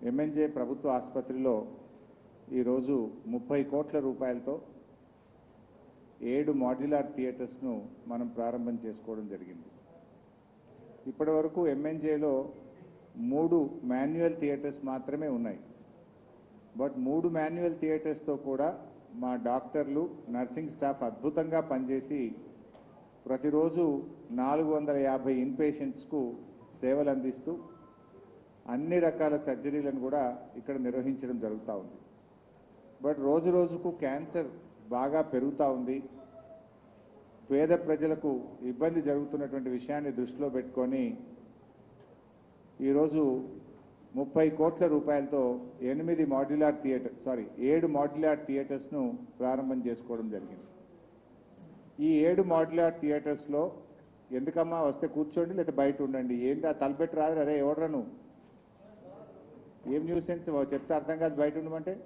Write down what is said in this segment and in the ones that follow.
MNJ ప్రభుత్వ ఆసుపత్రిలో ఈరోజు ముప్పై కోట్ల రూపాయలతో ఏడు మాడ్యులార్ థియేటర్స్ను మనం ప్రారంభం చేసుకోవడం జరిగింది ఇప్పటి వరకు ఎంఎన్జేలో మూడు మాన్యువల్ థియేటర్స్ మాత్రమే ఉన్నాయి బట్ మూడు మాన్యువల్ థియేటర్స్తో కూడా మా డాక్టర్లు నర్సింగ్ స్టాఫ్ అద్భుతంగా పనిచేసి ప్రతిరోజు నాలుగు వందల యాభై ఇన్పేషెంట్స్కు సేవలు అందిస్తూ అన్ని రకాల సర్జరీలను కూడా ఇక్కడ నిర్వహించడం జరుగుతూ ఉంది బట్ రోజు రోజుకు క్యాన్సర్ బాగా పెరుగుతూ ఉంది పేద ప్రజలకు ఇబ్బంది జరుగుతున్నటువంటి విషయాన్ని దృష్టిలో పెట్టుకొని ఈరోజు ముప్పై కోట్ల రూపాయలతో ఎనిమిది మాడ్యులార్ థియేటర్ సారీ ఏడు మాడ్యులార్ థియేటర్స్ను ప్రారంభం చేసుకోవడం జరిగింది ఈ ఏడు మాడ్యులార్ థియేటర్స్లో ఎందుకమ్మా వస్తే కూర్చోండి లేదా బయట ఉండండి ఏంటి ఆ తలపెట్టి రాదు అరే ఎవడరా నువ్వు ఏం న్యూస్ సెన్స్ చెప్తే అర్థం కాదు బయట ఉండమంటే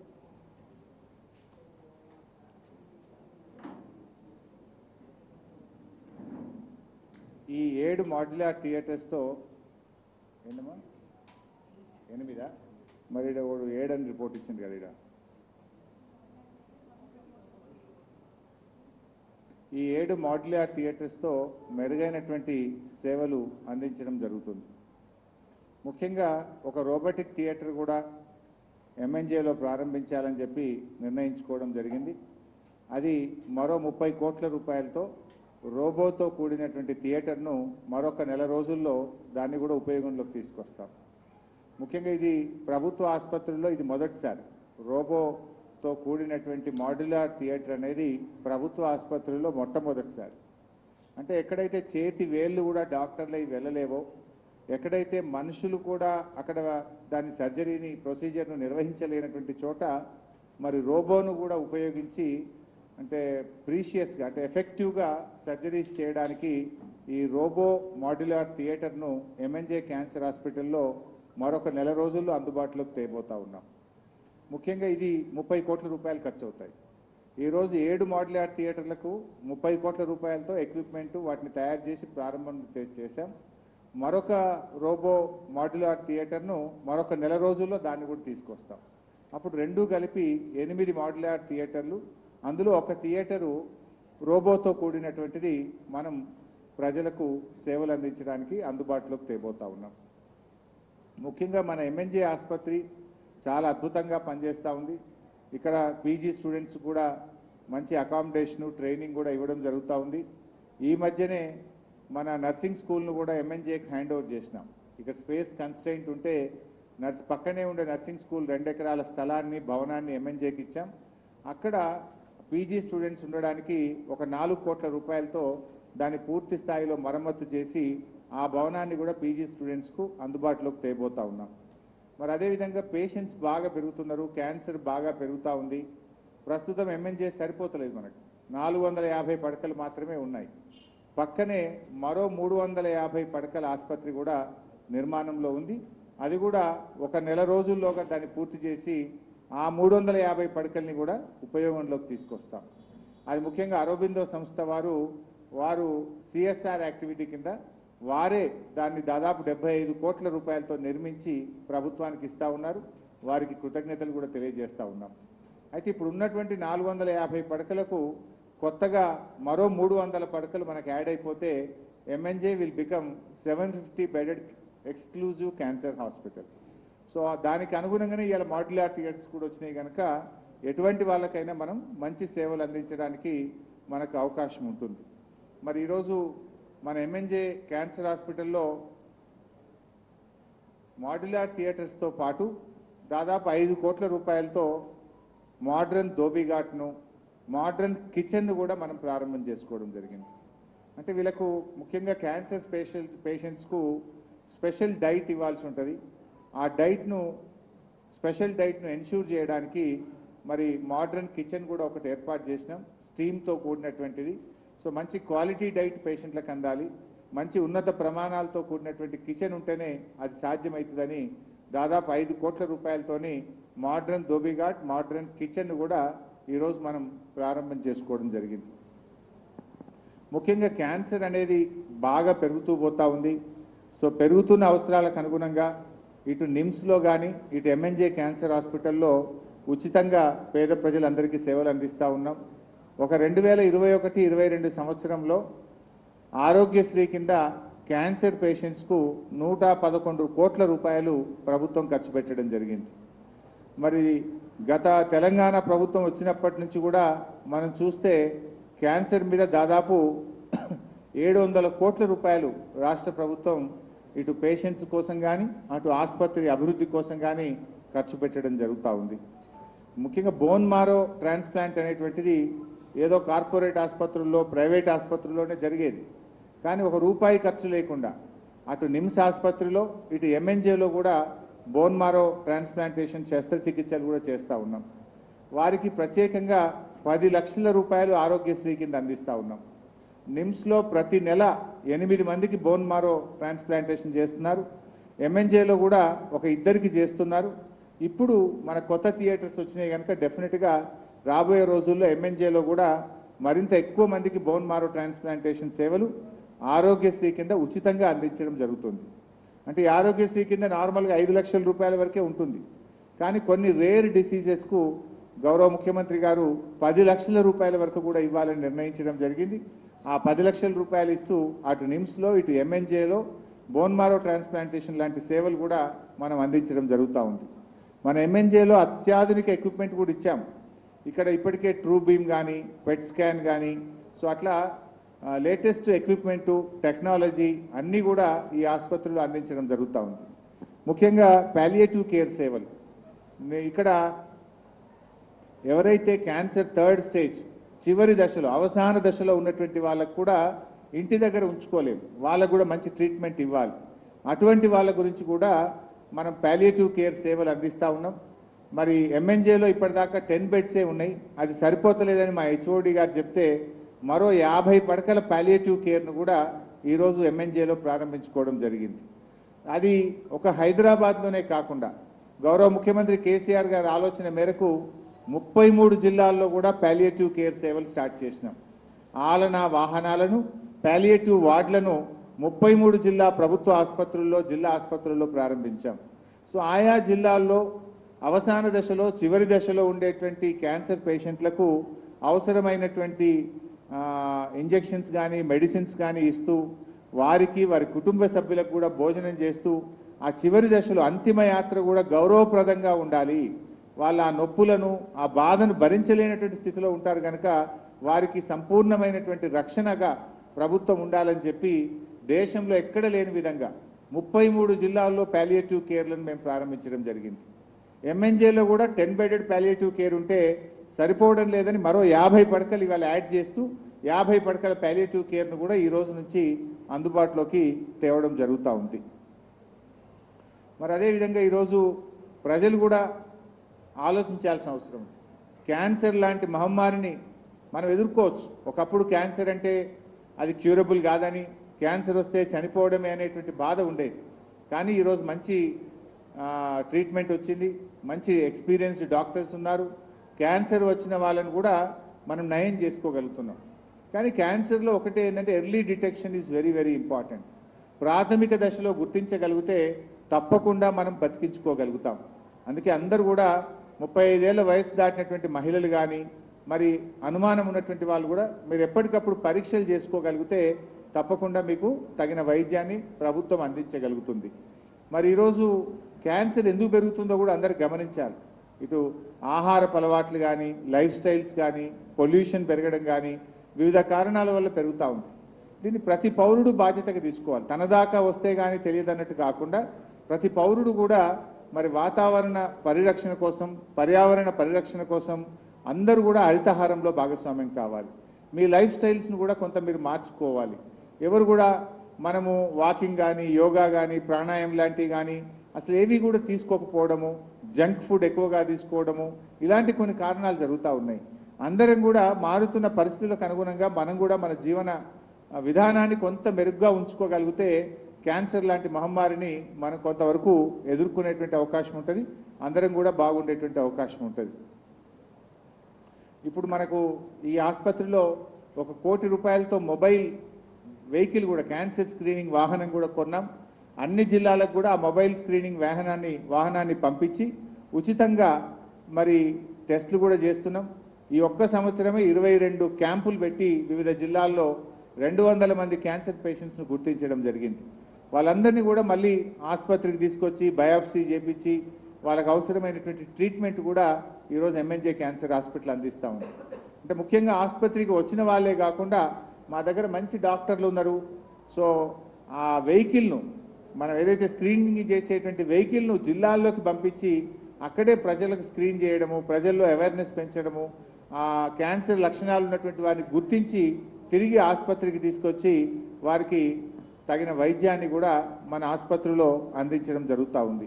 ఈ ఏడు మాడ్యులార్ థియేటర్స్తో ఏంటమ్మా ఎనిమిదా మరి ఈడ ఒకడు ఏడని రిపోర్ట్ ఇచ్చింది కదా ఈడ ఈ ఏడు మాడ్యులార్ థియేటర్స్తో మెరుగైనటువంటి సేవలు అందించడం జరుగుతుంది ముఖ్యంగా ఒక రోబోటిక్ థియేటర్ కూడా ఎంఎన్జేలో ప్రారంభించాలని చెప్పి నిర్ణయించుకోవడం జరిగింది అది మరో ముప్పై కోట్ల రూపాయలతో రోబోతో కూడినటువంటి థియేటర్ను మరొక నెల రోజుల్లో దాన్ని కూడా ఉపయోగంలోకి తీసుకొస్తాం ముఖ్యంగా ఇది ప్రభుత్వ ఆసుపత్రుల్లో ఇది మొదటిసారి రోబోతో కూడినటువంటి మాడ్యులార్ థియేటర్ అనేది ప్రభుత్వ ఆసుపత్రుల్లో మొట్టమొదటిసారి అంటే ఎక్కడైతే చేతి వేళ్ళు కూడా డాక్టర్లు అవి వెళ్ళలేవో ఎక్కడైతే మనుషులు కూడా అక్కడ దాని సర్జరీని ప్రొసీజర్ను నిర్వహించలేనటువంటి చోట మరి రోబోను కూడా ఉపయోగించి అంటే ప్రీషియస్గా అంటే ఎఫెక్టివ్గా సర్జరీస్ చేయడానికి ఈ రోబో మాడ్యులార్ థియేటర్ను ఎంఎన్జే క్యాన్సర్ హాస్పిటల్లో మరొక నెల రోజుల్లో అందుబాటులోకి తేబోతా ఉన్నాం ముఖ్యంగా ఇది ముప్పై కోట్ల రూపాయలు ఖర్చు అవుతాయి ఈరోజు ఏడు మాడ్యులార్ థియేటర్లకు ముప్పై కోట్ల రూపాయలతో ఎక్విప్మెంట్ వాటిని తయారు చేసి ప్రారంభం చే- చేశాం మరొక రోబో మాడ్యులార్ థియేటర్ను మరొక నెల రోజుల్లో దాన్ని కూడా తీసుకొస్తాం అప్పుడు రెండూ కలిపి ఎనిమిది మాడ్యులార్ థియేటర్లు అందులో ఒక థియేటరు రోబోతో కూడినటువంటిది మనం ప్రజలకు సేవలు అందించడానికి అందుబాటులోకి తేబోతా ఉన్నాం ముఖ్యంగా మన ఎంఎన్జే ఆసుపత్రి చాలా అద్భుతంగా పనిచేస్తూ ఉంది ఇక్కడ పీజీ స్టూడెంట్స్ కూడా మంచి అకామిడేషను ట్రైనింగ్ కూడా ఇవ్వడం జరుగుతూ ఉంది ఈ మధ్యనే మన నర్సింగ్ స్కూల్ను కూడా ఎంఎన్జేకి హ్యాండ్ ఓవర్ చేసినాం ఇక స్పేస్ కన్స్టెంట్ ఉంటే నర్స్ పక్కనే ఉండే నర్సింగ్ స్కూల్ రెండు ఎకరాల స్థలాన్ని భవనాన్ని ఎంఎన్జేకి ఇచ్చాం అక్కడ పీజీ స్టూడెంట్స్ ఉండడానికి ఒక నాలుగు కోట్ల రూపాయలతో దాన్ని పూర్తి స్థాయిలో మరమ్మతు చేసి ఆ భవనాన్ని కూడా పీజీ స్టూడెంట్స్కు అందుబాటులోకి తేబోతా ఉన్నాం మరి అదేవిధంగా పేషెంట్స్ బాగా పెరుగుతున్నారు క్యాన్సర్ బాగా పెరుగుతూ ఉంది ప్రస్తుతం ఎంఎన్జే సరిపోతలేదు మనకు నాలుగు వందల యాభై పడకలు మాత్రమే ఉన్నాయి పక్కనే మరో మూడు వందల యాభై పడకల ఆసుపత్రి కూడా నిర్మాణంలో ఉంది అది కూడా ఒక నెల రోజుల్లోగా దాన్ని పూర్తి చేసి ఆ మూడు వందల యాభై పడకల్ని కూడా ఉపయోగంలోకి తీసుకొస్తాం అది ముఖ్యంగా అరోబిందో సంస్థ వారు వారు సిఎస్ఆర్ యాక్టివిటీ కింద వారే దాన్ని దాదాపు డెబ్బై ఐదు కోట్ల రూపాయలతో నిర్మించి ప్రభుత్వానికి ఇస్తా ఉన్నారు వారికి కృతజ్ఞతలు కూడా తెలియజేస్తా ఉన్నాం అయితే ఇప్పుడు ఉన్నటువంటి నాలుగు వందల యాభై పడకలకు కొత్తగా మరో మూడు వందల పడకలు మనకు యాడ్ అయిపోతే MNJ will become seven fifty bedded exclusive cancer hospital so దానికి అనుగుణంగానే ఇవాళ మాడ్యులార్ థియేటర్స్ కూడా వచ్చినాయి కనుక ఎటువంటి వాళ్ళకైనా మనం మంచి సేవలు అందించడానికి మనకు అవకాశం ఉంటుంది మరి ఈరోజు మన ఎంఎన్జే క్యాన్సర్ హాస్పిటల్లో మాడ్యులార్ థియేటర్స్తో పాటు దాదాపు ఐదు కోట్ల రూపాయలతో మోడ్రన్ ధోబీఘాట్ను మోడ్రన్ కిచెన్ను కూడా మనం ప్రారంభం చేసుకోవడం జరిగింది అంటే వీళ్ళకు ముఖ్యంగా క్యాన్సర్ పేషెంట్ పేషెంట్స్కు స్పెషల్ డైట్ ఇవ్వాల్సి ఉంటుంది ఆ డైట్ను స్పెషల్ డైట్ను ఎన్ష్యూర్ చేయడానికి మరి మోడ్రన్ కిచెన్ కూడా ఒకటి ఏర్పాటు చేసినాం స్టీమ్తో కూడినటువంటిది సో మంచి క్వాలిటీ డైట్ పేషెంట్లకు అందాలి మంచి ఉన్నత ప్రమాణాలతో కూడినటువంటి కిచెన్ ఉంటేనే అది సాధ్యమవుతుందని దాదాపు ఐదు కోట్ల రూపాయలతోని మోడ్రన్ ధోబిఘాట్ మోడ్రన్ కిచెన్ కూడా ఈరోజు మనం ప్రారంభం చేసుకోవడం జరిగింది ముఖ్యంగా క్యాన్సర్ అనేది బాగా పెరుగుతూ పోతా ఉంది సో పెరుగుతున్న అవసరాలకు అనుగుణంగా ఇటు నిమ్స్లో కానీ ఇటు ఎంఎన్జే క్యాన్సర్ హాస్పిటల్లో ఉచితంగా పేద ప్రజలందరికీ సేవలు అందిస్తూ ఉన్నాం ఒక రెండు వేల ఇరవై ఒకటి ఇరవై రెండు సంవత్సరంలో ఆరోగ్యశ్రీ కింద క్యాన్సర్ పేషెంట్స్కు నూట పదకొండు కోట్ల రూపాయలు ప్రభుత్వం ఖర్చు పెట్టడం జరిగింది మరి గత తెలంగాణ ప్రభుత్వం వచ్చినప్పటి నుంచి కూడా మనం చూస్తే క్యాన్సర్ మీద దాదాపు ఏడు వందల కోట్ల రూపాయలు రాష్ట్ర ప్రభుత్వం ఇటు పేషెంట్స్ కోసం కానీ అటు ఆసుపత్రి అభివృద్ధి కోసం కానీ ఖర్చు పెట్టడం జరుగుతూ ఉంది ముఖ్యంగా బోన్ మారో ట్రాన్స్ప్లాంట్ అనేటువంటిది ఏదో కార్పొరేట్ ఆసుపత్రుల్లో ప్రైవేట్ ఆసుపత్రుల్లోనే జరిగేది కానీ ఒక రూపాయి ఖర్చు లేకుండా అటు నిమ్స్ ఆసుపత్రిలో ఇటు ఎంఎన్జేలో కూడా బోన్ మారో ట్రాన్స్ప్లాంటేషన్ శస్త్రచికిత్సలు కూడా చేస్తూ ఉన్నాం వారికి ప్రత్యేకంగా పది లక్షల రూపాయలు ఆరోగ్యశ్రీ కింద అందిస్తూ ఉన్నాం నిమ్స్లో ప్రతి నెల ఎనిమిది మందికి బోన్ మారో ట్రాన్స్ప్లాంటేషన్ చేస్తున్నారు ఎంఎన్జేలో కూడా ఒక ఇద్దరికి చేస్తున్నారు ఇప్పుడు మన కొత్త థియేటర్స్ వచ్చినాయి కనుక డెఫినెట్గా రాబోయే రోజుల్లో ఎంఎన్జేలో కూడా మరింత ఎక్కువ మందికి బోన్ మారో ట్రాన్స్ప్లాంటేషన్ సేవలు ఆరోగ్యశ్రీ కింద ఉచితంగా అందించడం జరుగుతుంది అంటే ఈ ఆరోగ్యశ్రీ కింద నార్మల్గా ఐదు లక్షల రూపాయల వరకే ఉంటుంది కానీ కొన్ని రేర్ డిసీజెస్కు గౌరవ ముఖ్యమంత్రి గారు పది లక్షల రూపాయల వరకు కూడా ఇవ్వాలని నిర్ణయించడం జరిగింది ఆ పది లక్షల రూపాయలు ఇస్తూ అటు నిమ్స్లో ఇటు ఎంఎన్జేలో బోన్ మారో ట్రాన్స్ప్లాంటేషన్ లాంటి సేవలు కూడా మనం అందించడం జరుగుతూ ఉంది మన ఎంఎన్జేలో అత్యాధునిక ఎక్విప్మెంట్ కూడా ఇచ్చాం ఇక్కడ ఇప్పటికే ట్రూ బీమ్ కానీ పెట్ స్కాన్ కానీ సో అట్లా లేటెస్ట్ ఎక్విప్మెంటు టెక్నాలజీ అన్నీ కూడా ఈ ఆసుపత్రిలో అందించడం జరుగుతూ ఉంది ముఖ్యంగా పాలియేటివ్ కేర్ సేవలు నే- ఇక్కడ ఎవరైతే క్యాన్సర్ థర్డ్ స్టేజ్ చివరి దశలో అవసాన దశలో ఉన్నటువంటి వాళ్ళకు కూడా ఇంటి దగ్గర ఉంచుకోలేము వాళ్ళకు కూడా మంచి ట్రీట్మెంట్ ఇవ్వాలి అటువంటి వాళ్ళ గురించి కూడా మనం పాలియేటివ్ కేర్ సేవలు అందిస్తూ ఉన్నాం మరి ఎంఎన్జేలో ఇప్పటిదాకా టెన్ బెడ్సే ఉన్నాయి అది సరిపోతలేదని మా హెచ్ఓడి గారు చెప్తే మరో యాభై పడకల పాలియేటివ్ కేర్ను కూడా ఈరోజు ఎంఎన్జేలో ప్రారంభించుకోవడం జరిగింది అది ఒక హైదరాబాద్లోనే కాకుండా గౌరవ ముఖ్యమంత్రి కేసీఆర్ గారి ఆలోచన మేరకు ముప్పై మూడు జిల్లాల్లో కూడా పాలియేటివ్ కేర్ సేవలు స్టార్ట్ చేసినాం ఆలన వాహనాలను పాలియేటివ్ వార్డులను ముప్పై మూడు జిల్లా ప్రభుత్వ ఆసుపత్రుల్లో జిల్లా ఆసుపత్రుల్లో ప్రారంభించాం సో ఆయా జిల్లాల్లో అవసాన దశలో చివరి దశలో ఉండేటువంటి క్యాన్సర్ పేషెంట్లకు అవసరమైనటువంటి ఇంజెక్షన్స్ కానీ మెడిసిన్స్ కానీ ఇస్తూ వారికి వారి కుటుంబ సభ్యులకు కూడా భోజనం చేస్తూ ఆ చివరి దశలో అంతిమ యాత్ర కూడా గౌరవప్రదంగా ఉండాలి వాళ్ళ ఆ నొప్పులను ఆ బాధను భరించలేనటువంటి స్థితిలో ఉంటారు కనుక వారికి సంపూర్ణమైనటువంటి రక్షణగా ప్రభుత్వం ఉండాలని చెప్పి దేశంలో ఎక్కడ లేని విధంగా ముప్పై మూడు జిల్లాల్లో పాలియేటివ్ కేర్లను మేము ప్రారంభించడం జరిగింది ఎంఎన్జేలో కూడా టెన్ బెడెడ్ పాలియేటివ్ కేర్ ఉంటే సరిపోవడం లేదని మరో యాభై పడకలు ఇవాళ యాడ్ చేస్తూ యాభై పడకల పాలియేటివ్ కేర్ను కూడా ఈ రోజు నుంచి అందుబాటులోకి తేవడం జరుగుతూ ఉంది మరి అదేవిధంగా ఈరోజు ప్రజలు కూడా ఆలోచించాల్సిన అవసరం ఉంది క్యాన్సర్ లాంటి మహమ్మారిని మనం ఎదుర్కోవచ్చు ఒకప్పుడు క్యాన్సర్ అంటే అది క్యూరబుల్ కాదని క్యాన్సర్ వస్తే చనిపోవడమే అనేటువంటి బాధ ఉండేది కానీ ఈరోజు మంచి ఆ, ట్రీట్మెంట్ వచ్చింది మంచి ఎక్స్పీరియన్స్డ్ డాక్టర్స్ ఉన్నారు క్యాన్సర్ వచ్చిన వాళ్ళని కూడా మనం నయం చేసుకోగలుగుతున్నాం కానీ క్యాన్సర్లో ఒకటే ఏంటంటే early detection is very very important ప్రాథమిక దశలో గుర్తించగలిగితే తప్పకుండా మనం బతికించుకోగలుగుతాం అందుకే అందరూ కూడా ముప్పై ఐదేళ్ల వయసు దాటినటువంటి మహిళలు కానీ మరి అనుమానం ఉన్నటువంటి వాళ్ళు కూడా మీరు ఎప్పటికప్పుడు పరీక్షలు చేసుకోగలిగితే తప్పకుండా మీకు తగిన వైద్యాన్ని ప్రభుత్వం అందించగలుగుతుంది మరి ఈరోజు క్యాన్సర్ ఎందుకు పెరుగుతుందో కూడా అందరు గమనించాలి ఇటు ఆహారపు అలవాట్లు కానీ లైఫ్ స్టైల్స్ కానీ పొల్యూషన్ పెరగడం కానీ వివిధ కారణాల వల్ల పెరుగుతూ ఉంది దీన్ని ప్రతి పౌరుడు బాధ్యతగా తీసుకోవాలి తన దాకా వస్తే కానీ తెలియదు అన్నట్టు కాకుండా ప్రతి పౌరుడు కూడా మరి వాతావరణ పరిరక్షణ కోసం పర్యావరణ పరిరక్షణ కోసం అందరూ కూడా హరితహారంలో భాగస్వామ్యం కావాలి మీ లైఫ్ స్టైల్స్ను కూడా కొంత మీరు మార్చుకోవాలి ఎవరు కూడా మనము వాకింగ్ కానీ యోగా కానీ ప్రాణాయామం లాంటివి కానీ అసలు ఏవి కూడా తీసుకోకపోవడము జంక్ ఫుడ్ ఎక్కువగా తీసుకోవడము ఇలాంటి కొన్ని కారణాలు జరుగుతూ ఉన్నాయి అందరం కూడా మారుతున్న పరిస్థితులకు అనుగుణంగా మనం కూడా మన జీవన ఆ, విధానాన్ని కొంత మెరుగ్గా ఉంచుకోగలిగితే క్యాన్సర్ లాంటి మహమ్మారిని మనం కొంతవరకు ఎదుర్కొనేటువంటి అవకాశం ఉంటుంది అందరం కూడా బాగుండేటువంటి అవకాశం ఉంటుంది ఇప్పుడు మనకు ఈ ఆసుపత్రిలో ఒక కోటి రూపాయలతో మొబైల్ వెహికల్ కూడా క్యాన్సర్ స్క్రీనింగ్ వాహనం కూడా కొన్నాం అన్ని జిల్లాలకు కూడా ఆ మొబైల్ స్క్రీనింగ్ వాహనాన్ని వాహనాన్ని పంపించి ఉచితంగా మరి టెస్టులు కూడా చేస్తున్నాం ఈ ఒక్క సంవత్సరమే ఇరవై రెండు క్యాంపులు పెట్టి వివిధ జిల్లాల్లో రెండు వందల మంది క్యాన్సర్ పేషెంట్స్ను గుర్తించడం జరిగింది వాళ్ళందరినీ కూడా మళ్ళీ ఆసుపత్రికి తీసుకొచ్చి బయాప్సీ చేపించి వాళ్ళకి అవసరమైనటువంటి ట్రీట్మెంట్ కూడా ఈరోజు ఎంఎన్జే క్యాన్సర్ హాస్పిటల్ అందిస్తూ ఉంది అంటే ముఖ్యంగా ఆసుపత్రికి వచ్చిన వాళ్ళే కాకుండా మా దగ్గర మంచి డాక్టర్లు ఉన్నారు సో ఆ వెహికల్ను మనం ఏదైతే స్క్రీనింగ్ చేసేటువంటి వెహికల్ను జిల్లాల్లోకి పంపించి అక్కడే ప్రజలకు స్క్రీన్ చేయడము ప్రజల్లో అవేర్నెస్ పెంచడము ఆ క్యాన్సర్ లక్షణాలు ఉన్నటువంటి వారిని గుర్తించి తిరిగి ఆసుపత్రికి తీసుకొచ్చి వారికి తగిన వైద్యాన్ని కూడా మన ఆసుపత్రిలో అందించడం జరుగుతూ ఉంది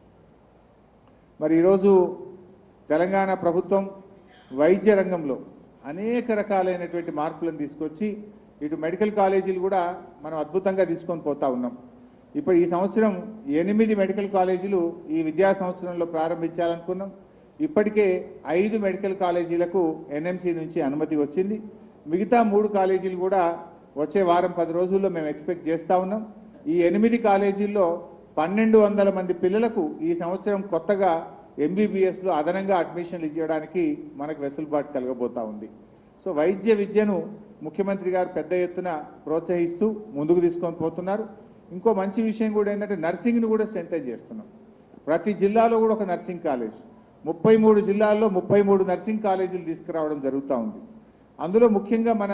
మరి ఈరోజు తెలంగాణ ప్రభుత్వం వైద్య రంగంలో అనేక రకాలైనటువంటి మార్పులను తీసుకొచ్చి ఇటు మెడికల్ కాలేజీలు కూడా మనం అద్భుతంగా తీసుకొని పోతా ఉన్నాం ఇప్పుడు ఈ సంవత్సరం ఎనిమిది మెడికల్ కాలేజీలు ఈ విద్యా సంవత్సరంలో ప్రారంభించాలనుకున్నాం ఇప్పటికే ఐదు మెడికల్ కాలేజీలకు ఎన్ఎంసి నుంచి అనుమతి వచ్చింది మిగతా మూడు కాలేజీలు కూడా వచ్చే వారం పది రోజుల్లో మేము ఎక్స్పెక్ట్ చేస్తూ ఉన్నాం ఈ ఎనిమిది కాలేజీల్లో పన్నెండు వందల మంది పిల్లలకు ఈ సంవత్సరం కొత్తగా ఎంబీబీఎస్లో అదనంగా అడ్మిషన్లు ఇవ్వడానికి మనకు వెసులుబాటు కలగబోతా ఉంది సో వైద్య విద్యను ముఖ్యమంత్రి గారు పెద్ద ఎత్తున ప్రోత్సహిస్తూ ముందుకు తీసుకొని పోతున్నారు ఇంకో మంచి విషయం కూడా ఏంటంటే నర్సింగ్ను కూడా స్ట్రెంథెన్ చేస్తున్నాం ప్రతి జిల్లాలో కూడా ఒక నర్సింగ్ కాలేజ్ ముప్పై మూడు జిల్లాల్లో ముప్పై మూడు నర్సింగ్ కాలేజీలు తీసుకురావడం జరుగుతూ ఉంది అందులో ముఖ్యంగా మన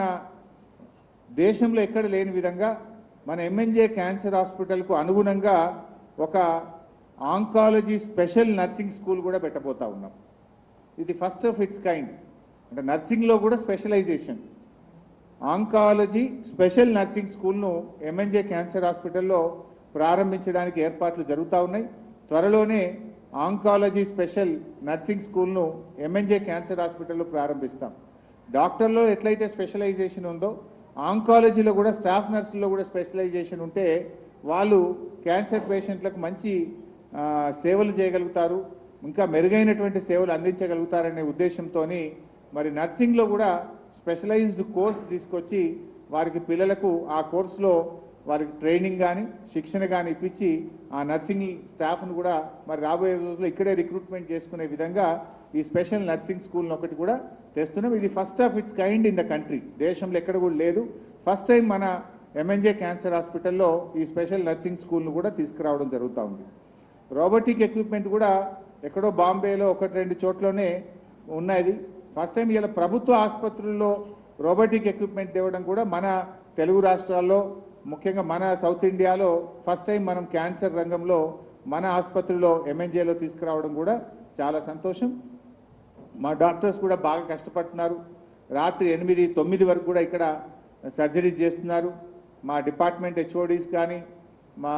దేశంలో ఎక్కడ లేని విధంగా మన ఎంఎన్జే క్యాన్సర్ హాస్పిటల్కు అనుగుణంగా ఒక ఆంకాలజీ స్పెషల్ నర్సింగ్ స్కూల్ కూడా పెట్టబోతా ఉన్నాం ఇది ఫస్ట్ ఆఫ్ ఇట్స్ కైండ్ అంటే నర్సింగ్లో కూడా స్పెషలైజేషన్ ఆంకాలజీ స్పెషల్ నర్సింగ్ స్కూల్ను ఎంఎన్జే క్యాన్సర్ హాస్పిటల్లో ప్రారంభించడానికి ఏర్పాట్లు జరుగుతూ ఉన్నాయి త్వరలోనే ఆంకాలజీ స్పెషల్ నర్సింగ్ స్కూల్ను ఎంఎన్జే క్యాన్సర్ హాస్పిటల్లో ప్రారంభిస్తాం డాక్టర్లో ఎట్లయితే స్పెషలైజేషన్ ఉందో ఆంకాలజీలో కూడా స్టాఫ్ నర్సుల్లో కూడా స్పెషలైజేషన్ ఉంటే వాళ్ళు క్యాన్సర్ పేషెంట్లకు మంచి ఆ, సేవలు చేయగలుగుతారు ఇంకా మెరుగైనటువంటి సేవలు అందించగలుగుతారనే ఉద్దేశంతో మరి నర్సింగ్లో కూడా స్పెషలైజ్డ్ కోర్స్ తీసుకొచ్చి వారికి పిల్లలకు ఆ కోర్సులో వారికి ట్రైనింగ్ కానీ శిక్షణ కానీ ఇప్పించి ఆ నర్సింగ్ స్టాఫ్ను కూడా మరి రాబోయే రోజుల్లో ఇక్కడే రిక్రూట్మెంట్ చేసుకునే విధంగా ఈ స్పెషల్ నర్సింగ్ స్కూల్ని ఒకటి కూడా తెస్తున్నాం ఇది first of its kind in the country దేశంలో ఎక్కడ కూడా లేదు ఫస్ట్ టైం మన ఎంఎన్జే క్యాన్సర్ హాస్పిటల్లో ఈ స్పెషల్ నర్సింగ్ స్కూల్ను కూడా తీసుకురావడం జరుగుతూ ఉంది రోబోటిక్ ఎక్విప్మెంట్ కూడా ఎక్కడో బాంబేలో ఒకటి రెండు చోట్లనే ఉన్నది ఫస్ట్ టైం ఇలా ప్రభుత్వ ఆసుపత్రుల్లో రోబోటిక్ ఎక్విప్మెంట్ తేవడం కూడా మన తెలుగు రాష్ట్రాల్లో ముఖ్యంగా మన సౌత్ ఇండియాలో ఫస్ట్ టైం మనం క్యాన్సర్ రంగంలో మన ఆసుపత్రిలో ఎంఎన్జేలో తీసుకురావడం కూడా చాలా సంతోషం మా డాక్టర్స్ కూడా బాగా కష్టపడుతున్నారు రాత్రి ఎనిమిది తొమ్మిది వరకు కూడా ఇక్కడ సర్జరీ చేస్తున్నారు మా డిపార్ట్మెంట్ హెచ్ఓడీస్ కానీ మా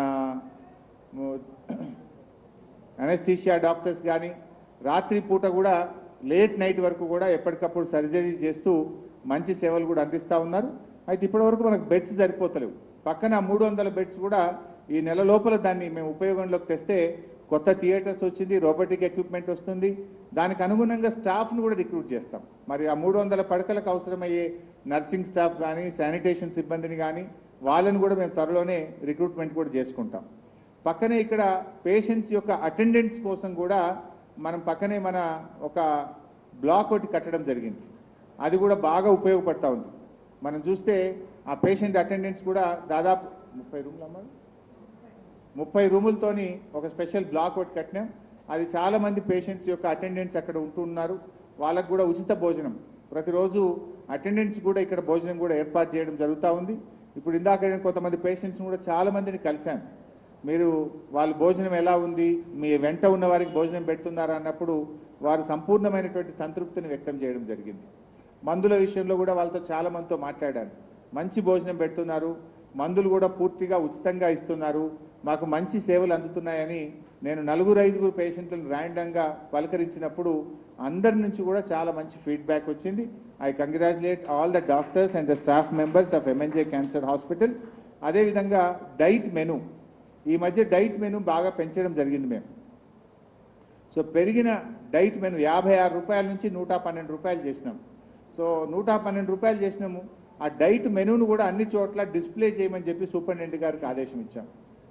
అనస్థీషియా డాక్టర్స్ కానీ రాత్రి పూట కూడా లేట్ నైట్ వరకు కూడా ఎప్పటికప్పుడు సర్జరీ చేస్తూ మంచి సేవలు కూడా అందిస్తూ ఉన్నారు అయితే ఇప్పటివరకు మనకు బెడ్స్ సరిపోతలేవు పక్కన మూడు వందల బెడ్స్ కూడా ఈ నెల లోపల దాన్ని మేము ఉపయోగంలోకి తెస్తే కొత్త థియేటర్స్ వచ్చింది రోబోటిక్ ఎక్విప్మెంట్ వస్తుంది దానికి అనుగుణంగా స్టాఫ్ను కూడా రిక్రూట్ చేస్తాం మరి ఆ మూడు వందల పడకలకు అవసరమయ్యే నర్సింగ్ స్టాఫ్ కానీ శానిటేషన్ సిబ్బందిని కానీ వాళ్ళని కూడా మేము త్వరలోనే రిక్రూట్మెంట్ కూడా చేసుకుంటాం పక్కనే ఇక్కడ పేషెంట్స్ యొక్క అటెండెన్స్ కోసం కూడా మనం పక్కనే మన ఒక బ్లాక్ ఒకటి కట్టడం జరిగింది అది కూడా బాగా ఉపయోగపడతా ఉంది మనం చూస్తే ఆ పేషెంట్ అటెండెన్స్ కూడా దాదాపు ముప్పై రూమ్లు అమ్మాలి ముప్పై రూములతోని ఒక స్పెషల్ బ్లాక్ ఒకటి కట్టినాం అది చాలా మంది పేషెంట్స్ యొక్క అటెండెన్స్ అక్కడ ఉంటున్నారు వాళ్ళకు కూడా ఉచిత భోజనం ప్రతిరోజు అటెండెన్స్ కూడా ఇక్కడ భోజనం కూడా ఏర్పాటు చేయడం జరుగుతూ ఉంది ఇప్పుడు ఇందాక నేను కొంతమంది పేషెంట్స్ కూడా చాలా మందిని కలిశాను మీరు వాళ్ళ భోజనం ఎలా ఉంది మీ వెంట ఉన్న వారికి భోజనం పెడుతున్నారా అన్నప్పుడు వారు సంపూర్ణమైనటువంటి సంతృప్తిని వ్యక్తం చేయడం జరిగింది మందుల విషయంలో కూడా వాళ్ళతో చాలా మందితో మాట్లాడాను మంచి భోజనం పెడుతున్నారు మందులు కూడా పూర్తిగా ఉచితంగా ఇస్తున్నారు మాకు మంచి సేవలు అందుతున్నాయని నేను నలుగురు ఐదుగురు పేషెంట్లను ర్యాండంగా పలకరించినప్పుడు అందరి నుంచి కూడా చాలా మంచి ఫీడ్బ్యాక్ వచ్చింది I congratulate all the doctors and the staff members of MNJ cancer hospital అదేవిధంగా డైట్ మెను ఈ మధ్య డైట్ మెను బాగా పెంచడం జరిగింది మేము సో పెరిగిన డైట్ మెను యాభై ఆరు రూపాయల నుంచి నూట పన్నెండు రూపాయలు చేసినాం సో నూట పన్నెండు రూపాయలు చేసినాము ఆ డైట్ మెనూను కూడా అన్ని చోట్ల డిస్ప్లే చేయమని చెప్పి సూపరింటెండెంట్ గారికి ఆదేశం ఇచ్చాం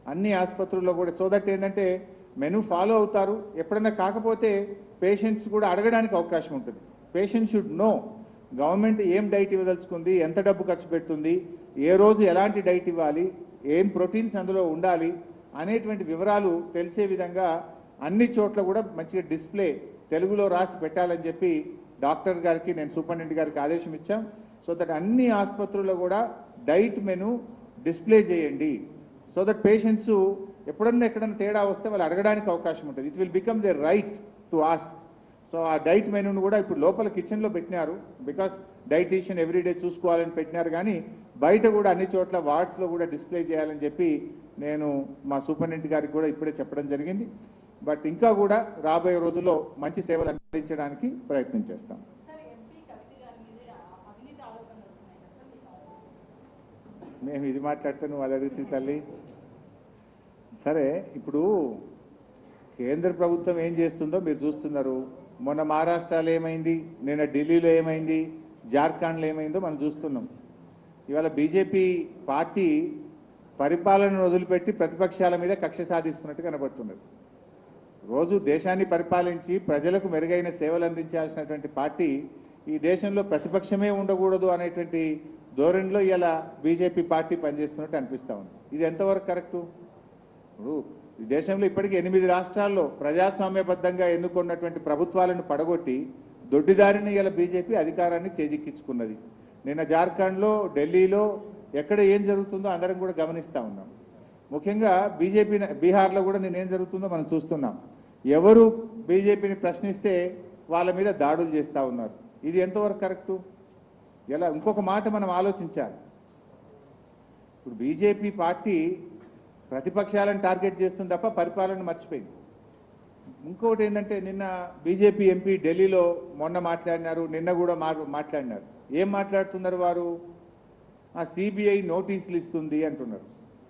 అన్ని ఆసుపత్రుల్లో కూడా సో దట్ ఏంటంటే మెను ఫాలో అవుతారు ఎప్పుడన్నా కాకపోతే పేషెంట్స్ కూడా అడగడానికి అవకాశం ఉంటుంది పేషెంట్ షుడ్ నో గవర్నమెంట్ ఏం డైట్ ఇవ్వదలుచుకుంది ఎంత డబ్బు ఖర్చు పెడుతుంది ఏ రోజు ఎలాంటి డైట్ ఇవ్వాలి ఏం ప్రోటీన్స్ అందులో ఉండాలి అనేటువంటి వివరాలు తెలిసే విధంగా అన్ని చోట్ల కూడా మంచిగా డిస్ప్లే తెలుగులో రాసి పెట్టాలని చెప్పి డాక్టర్ గారికి నేను సూపరింటెండెంట్ గారికి ఆదేశం ఇచ్చాం సో దట్ అన్ని ఆసుపత్రుల్లో కూడా డైట్ మెను డిస్ప్లే చేయండి సో దట్ పేషెంట్స్ ఎప్పుడన్నా ఎక్కడన్నా తేడా వస్తే వాళ్ళు అడగడానికి అవకాశం ఉంటుంది it will become their right to ask so ఆ డైట్ మెనూను కూడా ఇప్పుడు లోపల కిచెన్లో పెట్టినారు బికాస్ డైటీషియన్ ఎవ్రీడే చూసుకోవాలని పెట్టినారు కానీ బయట కూడా అన్ని చోట్ల వార్డ్స్లో కూడా డిస్ప్లే చేయాలని చెప్పి నేను మా సూపరింటెండెంట్ గారికి కూడా ఇప్పుడే చెప్పడం జరిగింది బట్ ఇంకా కూడా రాబోయే రోజుల్లో మంచి సేవలు అందించడానికి ప్రయత్నం చేస్తాం సార్ ఎంపీ కవిత గారి మీద అవినీతి ఆరోపణలు వస్తున్నాయి కదా సార్ మీకు మేము ఇది మాట్లాడితే నువ్వు అది అడుగుతుంది తల్లి సరే ఇప్పుడు కేంద్ర ప్రభుత్వం ఏం చేస్తుందో మీరు చూస్తున్నారు మొన్న మహారాష్ట్రలో ఏమైంది నిన్న ఢిల్లీలో ఏమైంది జార్ఖండ్లో ఏమైందో మనం చూస్తున్నాం ఇవాళ బీజేపీ పార్టీ పరిపాలనను వదిలిపెట్టి ప్రతిపక్షాల మీద కక్ష సాధిస్తున్నట్టు కనబడుతున్నది రోజు దేశాన్ని పరిపాలించి ప్రజలకు మెరుగైన సేవలు అందించాల్సినటువంటి పార్టీ ఈ దేశంలో ప్రతిపక్షమే ఉండకూడదు అనేటువంటి ధోరణిలో ఇలా బీజేపీ పార్టీ పనిచేస్తున్నట్టు అనిపిస్తా ఉంది ఇది ఎంతవరకు కరెక్టు ఇప్పుడు ఈ దేశంలో ఇప్పటికీ ఎనిమిది రాష్ట్రాల్లో ప్రజాస్వామ్యబద్ధంగా ఎన్నుకున్నటువంటి ప్రభుత్వాలను పడగొట్టి దొడ్డిదారిని ఇలా బీజేపీ అధికారాన్ని చేజిక్కించుకున్నది నిన్న జార్ఖండ్లో ఢిల్లీలో ఎక్కడ ఏం జరుగుతుందో అందరం కూడా గమనిస్తూ ఉన్నాం ముఖ్యంగా బీజేపీ బీహార్లో కూడా నేను ఏం జరుగుతుందో మనం చూస్తున్నాం ఎవరు బీజేపీని ప్రశ్నిస్తే వాళ్ళ మీద దాడులు చేస్తూ ఉన్నారు ఇది ఎంతవరకు కరెక్టు ఎలా ఇంకొక మాట మనం ఆలోచించాలి ఇప్పుడు బీజేపీ పార్టీ ప్రతిపక్షాలను టార్గెట్ చేస్తుంది తప్ప పరిపాలన మర్చిపోయింది ఇంకోటి ఏంటంటే నిన్న బీజేపీ ఎంపీ ఢిల్లీలో మొన్న మాట్లాడినారు నిన్న కూడా మా మాట్లాడినారు ఏం మాట్లాడుతున్నారు వారు ఆ సిబిఐ నోటీసులు ఇస్తుంది అంటున్నారు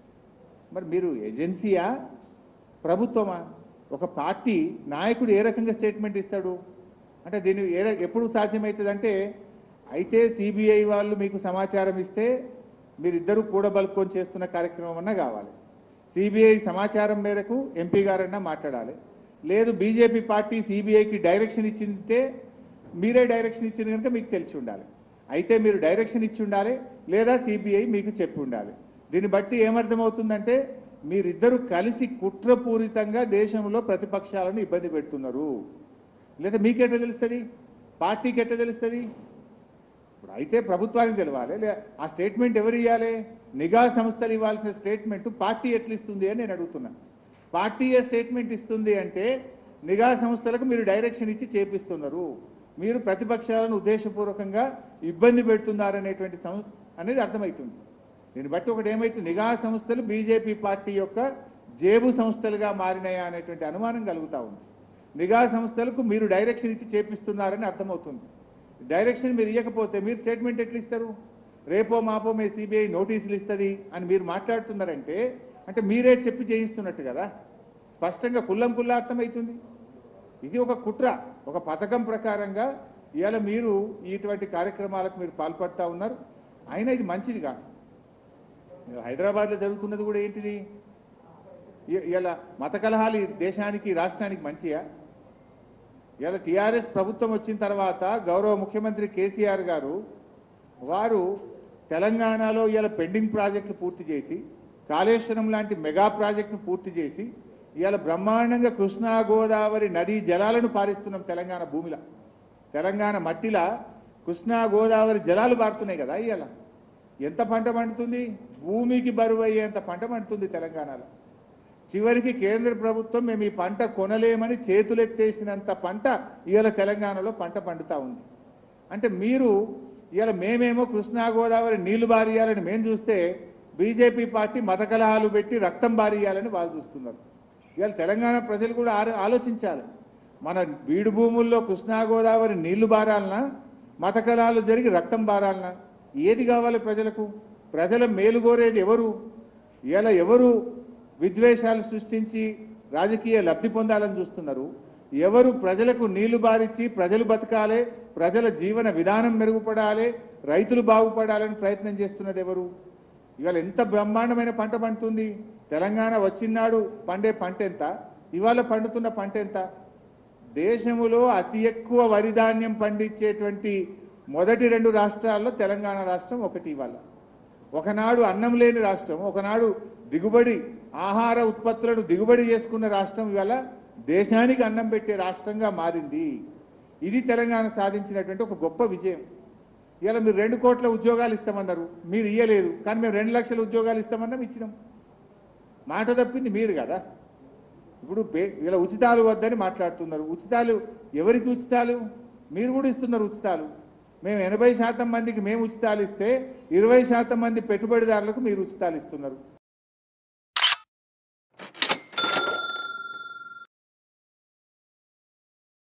మరి మీరు ఏజెన్సీయా ప్రభుత్వమా ఒక పార్టీ నాయకుడు ఏ రకంగా స్టేట్మెంట్ ఇస్తాడు అంటే దీన్ని ఏ ర- ఎప్పుడు సాధ్యమవుతుందంటే అయితే సిబిఐ వాళ్ళు మీకు సమాచారం ఇస్తే మీరిద్దరూ కూడబలుకొని చేస్తున్న కార్యక్రమం అన్నా కావాలి సిబిఐ సమాచారం మేరకు ఎంపీ గారన్నా మాట్లాడాలి లేదు బీజేపీ పార్టీ సిబిఐకి డైరెక్షన్ ఇచ్చిందే మీరే డైరెక్షన్ ఇచ్చింది కనుక మీకు తెలిసి ఉండాలి అయితే మీరు డైరెక్షన్ ఇచ్చి ఉండాలి లేదా సిబిఐ మీకు చెప్పి ఉండాలి దీన్ని బట్టి ఏమర్థమవుతుందంటే మీరిద్దరూ కలిసి కుట్రపూరితంగా దేశంలో ప్రతిపక్షాలను ఇబ్బంది పెడుతున్నారు లేదా మీకెట్లా తెలుస్తుంది పార్టీకి ఎట్లా తెలుస్తుంది ఇప్పుడు అయితే ప్రభుత్వానికి తెలవాలి లే ఆ స్టేట్మెంట్ ఎవరు ఇవ్వాలి నిఘా సంస్థలు ఇవ్వాల్సిన స్టేట్మెంట్ పార్టీ ఎట్లా ఇస్తుంది అని నేను అడుగుతున్నా పార్టీ ఏ స్టేట్మెంట్ ఇస్తుంది అంటే నిఘా సంస్థలకు మీరు డైరెక్షన్ ఇచ్చి చేపిస్తున్నారు మీరు ప్రతిపక్షాలను ఉద్దేశపూర్వకంగా ఇబ్బంది పెడుతున్నారనేటువంటి సం అనేది అర్థమవుతుంది దీన్ని బట్టి ఒకటి ఏమైతుంది నిఘా సంస్థలు బీజేపీ పార్టీ యొక్క జేబు సంస్థలుగా మారినాయా అనేటువంటి అనుమానం కలుగుతా ఉంది నిఘా సంస్థలకు మీరు డైరెక్షన్ ఇచ్చి చేపిస్తున్నారని అర్థమవుతుంది డైరెక్షన్ మీరు ఇవ్వకపోతే మీరు స్టేట్మెంట్ ఎట్లా ఇస్తారు రేపో మాపో మీ సిబిఐ నోటీసులు ఇస్తుంది అని మీరు మాట్లాడుతున్నారంటే అంటే మీరే చెప్పి చేయిస్తున్నట్టు కదా స్పష్టంగా కుల్లం కుల్లా అర్థమవుతుంది ఇది ఒక కుట్ర ఒక పథకం ప్రకారంగా ఇవాళ మీరు ఇటువంటి కార్యక్రమాలకు మీరు పాల్పడతా ఉన్నారు అయినా ఇది మంచిది కాదు హైదరాబాద్లో జరుగుతున్నది కూడా ఏంటిది ఇ- ఇలా మత కలహాలు ఈ దేశానికి రాష్ట్రానికి మంచియా ఇలా టీఆర్ఎస్ ప్రభుత్వం వచ్చిన తర్వాత గౌరవ ముఖ్యమంత్రి కేసీఆర్ గారు వారు తెలంగాణలో ఇలా పెండింగ్ ప్రాజెక్టులు పూర్తి చేసి కాళేశ్వరం లాంటి మెగా ప్రాజెక్టును పూర్తి చేసి ఇవాళ బ్రహ్మాండంగా కృష్ణా గోదావరి నదీ జలాలను పారిస్తున్నాం తెలంగాణ భూమిలో తెలంగాణ మట్టిలా కృష్ణా గోదావరి జలాలు పారుతున్నాయి కదా ఇవాళ ఎంత పంట పండుతుంది భూమికి బరువు అయ్యేంత పంట పండుతుంది తెలంగాణలో చివరికి కేంద్ర ప్రభుత్వం మేము ఈ పంట కొనలేమని చేతులెత్తేసినంత పంట ఇవాళ తెలంగాణలో పంట పండుతా ఉంది అంటే మీరు ఇవాళ మేమేమో కృష్ణా గోదావరి నీళ్లు బారియాలని మేము చూస్తే బీజేపీ పార్టీ మత కలహాలు పెట్టి రక్తం బారియాలని వాళ్ళు చూస్తున్నారు ఇవాళ తెలంగాణ ప్రజలు కూడా ఆలో- ఆలోచించాలి మన బీడు భూముల్లో కృష్ణా గోదావరి నీళ్లు బారాలనా మత కలహాలు జరిగి రక్తం బారాలనా ఏది కావాలి ప్రజలకు ప్రజల మేలు కోరేది ఎవరు ఇలా ఎవరు విద్వేషాలు సృష్టించి రాజకీయ లబ్ధి పొందాలని చూస్తున్నారు ఎవరు ప్రజలకు నీళ్లు బారిచ్చి ప్రజలు బతకాలి ప్రజల జీవన విధానం మెరుగుపడాలి రైతులు బాగుపడాలని ప్రయత్నం చేస్తున్నది ఎవరు ఇవాళ ఎంత బ్రహ్మాండమైన పంట పండుతుంది తెలంగాణ వచ్చినాడు పండే పంట ఎంత ఇవాళ పండుతున్న పంట ఎంత దేశములో అతి ఎక్కువ వరి ధాన్యం పండించేటువంటి మొదటి రెండు రాష్ట్రాల్లో తెలంగాణ రాష్ట్రం ఒకటి ఇవాళ ఒకనాడు అన్నం లేని రాష్ట్రం ఒకనాడు దిగుబడి ఆహార ఉత్పత్తులను దిగుబడి చేసుకున్న రాష్ట్రం ఇవాళ దేశానికి అన్నం పెట్టే రాష్ట్రంగా మారింది ఇది తెలంగాణ సాధించినటువంటి ఒక గొప్ప విజయం ఇవాళ మీరు రెండు కోట్ల ఉద్యోగాలు ఇస్తామన్నారు మీరు ఇయ్యలేదు కానీ మేము రెండు లక్షల ఉద్యోగాలు ఇస్తామన్నాం ఇచ్చినాం మాట తప్పింది మీరు కదా ఇప్పుడు పే- ఇలా ఉచితాలు వద్దని మాట్లాడుతున్నారు ఉచితాలు ఎవరికి ఉచితాలు మీరు కూడా ఇస్తున్నారు ఉచితాలు మేము ఎనభై శాతం మందికి మేము ఉచితాలు ఇస్తే ఇరవై శాతం మంది పెట్టుబడిదారులకు మీరు ఉచితాలు ఇస్తున్నారు